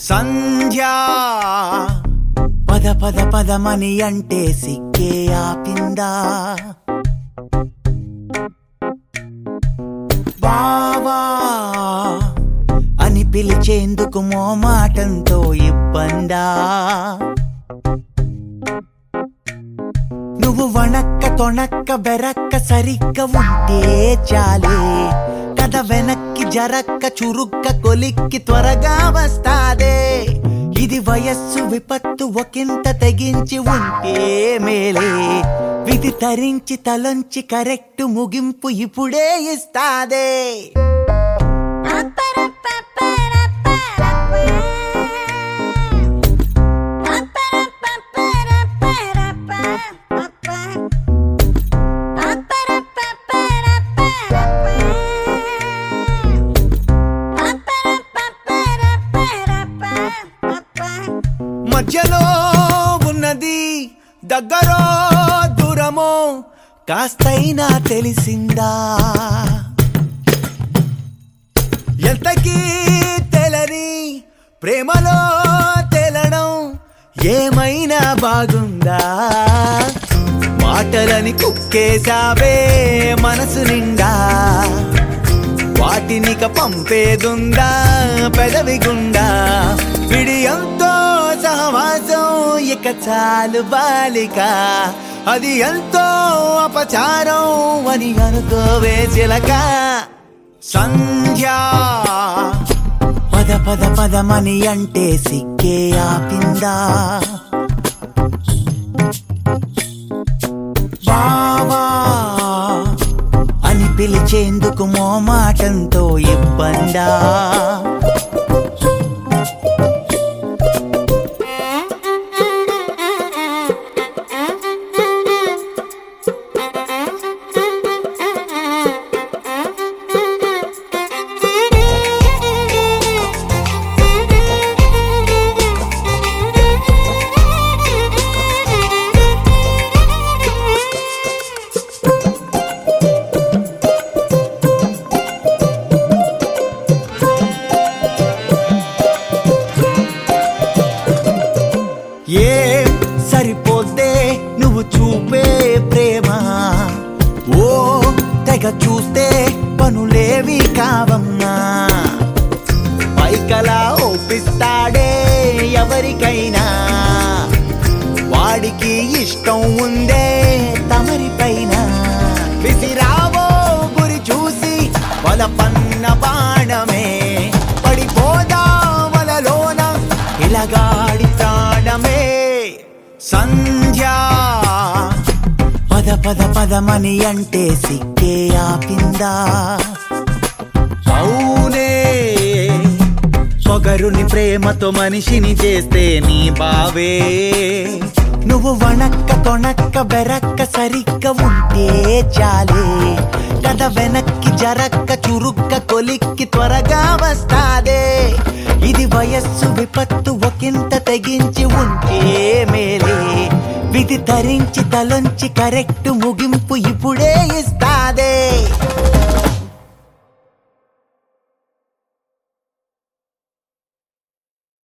సంధ్యా పద పద పదమని అంటే సిక్కే ఆపిందా బావా అని పిలిచేందుకు మోమాటంతో ఇబ్బందా నువ్వు వణక్క తొణక్క బెరక్క సరిగ్గా ఉంటే చాలే కథ వెనక్కి జరక్క చురుక్క కొలిక్కి త్వరగా వస్తాదే ఇది వయస్సు విపత్తు ఒకంత తెగించి ఉంటే మేలే విధి తరించి తలంచి కరెక్ట్ ముగింపు ఇప్పుడే ఇస్తాదే మధ్యలో ఉన్నది దగ్గరో దూరమో కాస్తైనా తెలిసిందా ఎంతకీ తెలని ప్రేమలో తెలడం ఏమైనా బాగుందా మాటలని కుక్కేసావే మనసు నిండా వాటినిక పంపేదుందా పెదవి గుండా విడియంతో సహవాసం ఇక చాలు బాలిక అది ఎంతో అపచారం అని అనుకోవే చిలక సంధ్యా పద పద పదమని అంటే సిక్కే ఆపిందా బావా అని పిలిచేందుకు మోమాటంతో ఇబ్బందా ఏ సరిపోతే నువ్వు చూపే ప్రేమ ఓ తెగ చూస్తే పనులేవి కావమ్మా పైకలా ఒప్పిస్తాడే ఎవరికైనా వాడికి ఇష్టం ఉందే తమరిపైన విసిరావో గురి చూసి వల పన్న బాణమే పడిపోదా వలలోన ఇలగాడి ప్రాణమే సంధ్యా పద పద పదమని అంటే సిక్కే ఆపిందా అవునే పొగరుని ప్రేమతో మనిషిని చేస్తే నీ బావే నువ్వు వణక్క తొణక్క బెరక్క సరిగ్గా ఉంటే చాలే కథ వెనక్కి జరక్క చురుక్క కొలిక్కి త్వరగా వస్తాదే ఇది వయస్సు విపత్తు ఒకంత తెగించి ఉంటే మేలే విధి ధరించి తలొంచి కరెక్ట్ ముగింపు ఇప్పుడే ఇస్తాదే